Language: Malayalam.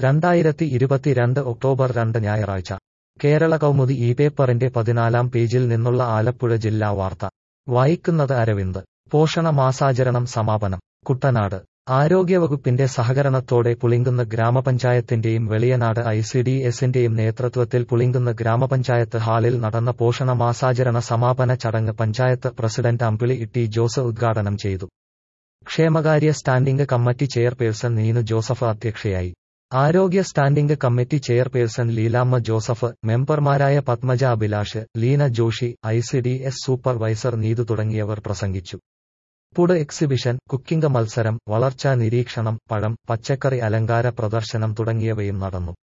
രണ്ടായിരത്തി ഇരുപത്തിരണ്ട് ഒക്ടോബർ രണ്ട് ഞായറാഴ്ച കേരള കൗമുദി ഈ പേപ്പറിന്റെ പതിനാലാം പേജിൽ നിന്നുള്ള ആലപ്പുഴ ജില്ലാ വാർത്ത വായിക്കുന്നത് അരവിന്ദ് പോഷണ മാസാചരണം സമാപനം കുട്ടനാട് ആരോഗ്യവകുപ്പിന്റെ സഹകരണത്തോടെ പുളിങ്കുന്ന് ഗ്രാമപഞ്ചായത്തിന്റെയും വെളിയനാട് ഐ സി ഡി എസിന്റെയും നേതൃത്വത്തിൽ പുളിങ്കുന്ന് ഗ്രാമപഞ്ചായത്ത് ഹാളിൽ നടന്ന പോഷണ മാസാചരണ സമാപന ചടങ്ങ് പഞ്ചായത്ത് പ്രസിഡന്റ് അമ്പിളി ടി ജോസ് ഉദ്ഘാടനം ചെയ്തു ക്ഷേമകാര്യ standing committee chairperson Neenu Joseph അധ്യക്ഷയായി ആരോഗ്യ standing committee chairperson Leelamma Joseph മെമ്പർമാരായ Padmaja Abhilash Leena Joshi I C D S supervisor Neethu തുടങ്ങിയവർ പ്രസംഗിച്ചു ഫുഡ് എക്സിബിഷൻ കുക്കിംഗ് മത്സരം വളർച്ചാ നിരീക്ഷണം പഴം പച്ചക്കറി അലങ്കാര പ്രദർശനം തുടങ്ങിയവയും നടന്നു